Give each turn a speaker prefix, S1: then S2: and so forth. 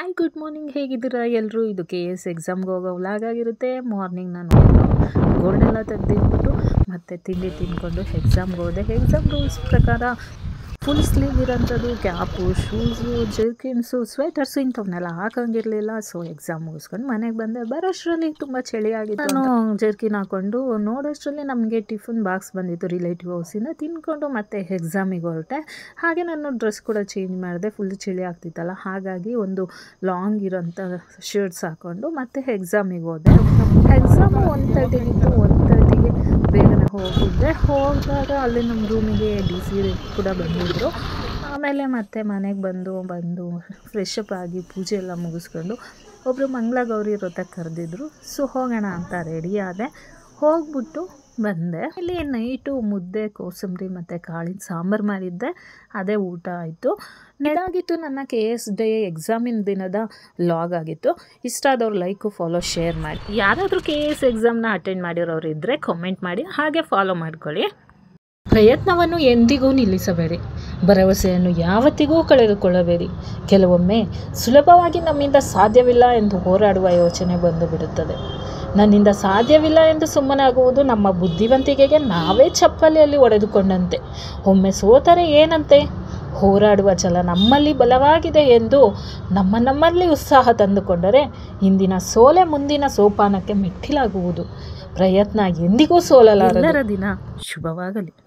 S1: hi good morning ಹೇಗಿದ್ದೀರಾ ಎಲ್ಲರೂ ಇದು ಕೆ ಎಸ್ ಎಕ್ಸಾಮ್ಗೆ ಹೋಗೋ ವ್ಲಾಗ್ ಆಗಿರುತ್ತೆ ಮಾರ್ನಿಂಗ್ ನಾನು ಗೋಲ್ಡೆಲ್ಲ ತೆಗೆದಿಟ್ಬಿಟ್ಟು ಮತ್ತು ತಿಂಡಿ ತಿಂದ್ಕೊಂಡು ಎಕ್ಸಾಮ್ಗೆ ಹೋದೆ ಎಕ್ಸಾಮ್ ರೂಲ್ಸ್ ಪ್ರಕಾರ ಫುಲ್ ಸ್ಲೀವ್ ಇರೋಂಥದ್ದು ಕ್ಯಾಪು ಶೂಸು ಜರ್ಕಿನ್ಸು ಸ್ವೆಟರ್ಸು ಇಂಥವನ್ನೆಲ್ಲ ಹಾಕೋಂಗಿರಲಿಲ್ಲ ಸೊ ಎಕ್ಸಾಮ್ ಮುಗಿಸ್ಕೊಂಡು ಮನೆಗೆ ಬಂದೆ ಬರೋಷ್ಟರಲ್ಲಿ ತುಂಬ ಚಳಿ ಆಗಿತ್ತು ನಾನು ಜರ್ಕಿನ್ ಹಾಕ್ಕೊಂಡು ನೋಡೋಷ್ಟರಲ್ಲಿ ನಮಗೆ ಟಿಫನ್ ಬಾಕ್ಸ್ ಬಂದಿತ್ತು ರಿಲೇಟಿವ್ ಹೌಸಿಂದ ತಿನ್ಕೊಂಡು ಮತ್ತೆ ಎಕ್ಸಾಮಿಗೆ ಹೊರಟೆ ಹಾಗೆ ನಾನು ಡ್ರೆಸ್ ಕೂಡ ಚೇಂಜ್ ಮಾಡಿದೆ ಫುಲ್ ಚಳಿ ಆಗ್ತಿತ್ತಲ್ಲ ಹಾಗಾಗಿ ಒಂದು ಲಾಂಗ್ ಇರೋಂಥ ಶರ್ಟ್ಸ್ ಹಾಕ್ಕೊಂಡು ಮತ್ತೆ ಎಕ್ಸಾಮಿಗೆ ಹೋದೆ ಎಕ್ಸಾಮು ಒನ್ ತರ್ಟಿಗಿತ್ತು ಒನ್ ತರ್ಟಿಗೆ ಬೇಗನೆ ಹೋಗಿದ್ದೆ ಹೋದಾಗ ಅಲ್ಲಿ ನಮ್ಮ ರೂಮಿಗೆ ಡಿ ಸಿ ಕೂಡ ಬಂದಿದ್ದರು ಆಮೇಲೆ ಮತ್ತೆ ಮನೆಗೆ ಬಂದು ಬಂದು ಫ್ರೆಶ್ ಅಪ್ ಆಗಿ ಪೂಜೆ ಎಲ್ಲ ಮುಗಿಸ್ಕೊಂಡು ಒಬ್ಬರು ಮಂಗಳ ಗೌರಿ ವ್ರತ ಕರೆದಿದ್ರು ಸೊ ಹೋಗೋಣ ಅಂತ ರೆಡಿ ಆದೆ ಹೋಗ್ಬಿಟ್ಟು ಬಂದೆ ಇಲ್ಲಿ ನೈಟು ಮುದ್ದೆ ಕೋಸಂಬರಿ ಮತ್ತು ಕಾಳಿನ ಸಾಂಬಾರು ಮಾಡಿದ್ದೆ ಅದೇ ಊಟ ಆಯಿತು ಇದಾಗಿತ್ತು ನನ್ನ ಕೆ ಎಸ್ ಡೇ ಎಕ್ಸಾಮಿನ ದಿನದ ಲಾಗ್ ಆಗಿತ್ತು ಇಷ್ಟ ಆದವ್ರು ಲೈಕು ಫಾಲೋ ಶೇರ್ ಮಾಡಿ ಯಾರಾದರೂ ಕೆ ಎಸ್ ಎಕ್ಸಾಮ್ನ ಅಟೆಂಡ್ ಮಾಡಿರೋರು ಇದ್ದರೆ ಕಮೆಂಟ್ ಮಾಡಿ ಹಾಗೆ ಫಾಲೋ ಮಾಡ್ಕೊಳ್ಳಿ ಪ್ರಯತ್ನವನ್ನು ಎಂದಿಗೂ ನಿಲ್ಲಿಸಬೇಡಿ ಭರವಸೆಯನ್ನು ಯಾವತ್ತಿಗೂ ಕಳೆದುಕೊಳ್ಳಬೇಡಿ ಕೆಲವೊಮ್ಮೆ ಸುಲಭವಾಗಿ ನಮ್ಮಿಂದ ಸಾಧ್ಯವಿಲ್ಲ ಎಂದು ಹೋರಾಡುವ ಯೋಚನೆ ಬಂದು ಬಿಡುತ್ತದೆ ನನ್ನಿಂದ ಸಾಧ್ಯವಿಲ್ಲ ಎಂದು ಸುಮ್ಮನಾಗುವುದು ನಮ್ಮ ಬುದ್ಧಿವಂತಿಕೆಗೆ ನಾವೇ ಚಪ್ಪಲಿಯಲ್ಲಿ ಒಡೆದುಕೊಂಡಂತೆ ಒಮ್ಮೆ ಸೋತರೆ ಏನಂತೆ ಹೋರಾಡುವ ಛಲ ನಮ್ಮಲ್ಲಿ ಬಲವಾಗಿದೆ ಎಂದು ನಮ್ಮ ನಮ್ಮಲ್ಲಿ ಉತ್ಸಾಹ ತಂದುಕೊಂಡರೆ ಇಂದಿನ ಸೋಲೆ ಮುಂದಿನ ಸೋಪಾನಕ್ಕೆ ಮೆಟ್ಟಿಲಾಗುವುದು ಪ್ರಯತ್ನ ಎಂದಿಗೂ ಸೋಲಲಾರದು ಎಲ್ಲರ ದಿನ ಶುಭವಾಗಲಿ